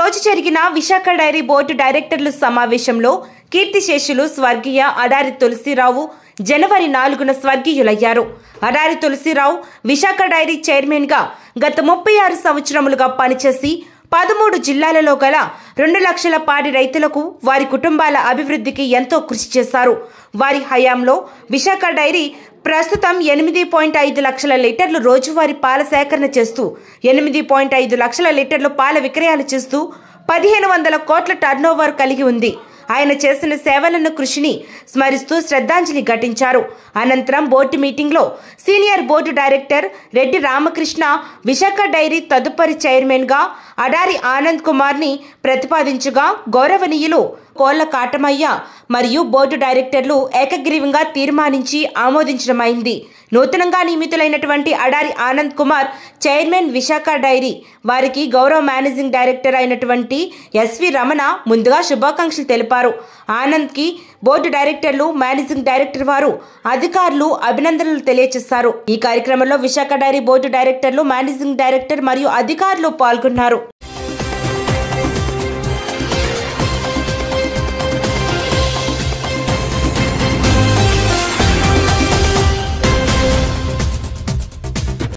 రోజు జరిగిన Visakha dairy board డైరెక్టర్ల సమావేశంలో కీర్తిశేషులు స్వర్గీయ అడారి తులసిరావు జనవరి నాలుగున స్వర్గీయులయ్యారు అడారి తులసిరావు విశాఖ డైరీ చైర్మన్గా గత ముప్పై ఆరు సంవత్సరములుగా పనిచేసి పదమూడు జిల్లాలలో గల రెండు లక్షల పాడి రైతులకు వారి కుటుంబాల అభివృద్ధికి ఎంతో కృషి చేశారు వారి హయాంలో విశాఖ డైరీ ప్రస్తుతం ఎనిమిది పాయింట్ ఐదు లక్షల లీటర్లు రోజువారీ పాల సేకరణ చేస్తూ ఎనిమిది పాయింట్ ఐదు లక్షల లీటర్లు పాల విక్రయాలు చేస్తూ పదిహేను వందల కోట్ల టర్నోవర్ కలిగి ఉంది ఆయన చేసిన సేవలను కృషిని స్మరిస్తూ శ్రద్ధాంజలి ఘటించారు అనంతరం బోర్డు మీటింగ్లో senior board director Reddy Ramakrishna Visakha dairy తదుపరి చైర్మన్గా అడారి ఆనంద్ కుమార్ని ప్రతిపాదించగా గౌరవనీయులు కోళ్ల కాటమయ్య మరియు బోర్డు డైరెక్టర్లు ఏకగ్రీవంగా తీర్మానించి ఆమోదించడమైంది నూతనంగా నియమితులైనటువంటి అడారి ఆనంద్ కుమార్ చైర్మన్ విశాఖ డైరీ వారికి గౌరవ మేనేజింగ్ డైరెక్టర్ అయినటువంటి ఎస్వి రమణ ముందుగా శుభాకాంక్షలు తెలిపారు ఆనంద్కి బోర్డు డైరెక్టర్లు మేనేజింగ్ డైరెక్టర్ వారు అధికారులు అభినందనలు తెలియజేశారు ఈ కార్యక్రమంలో విశాఖ డైరీ బోర్డు డైరెక్టర్లు మేనేజింగ్ డైరెక్టర్ మరియు అధికారులు పాల్గొన్నారు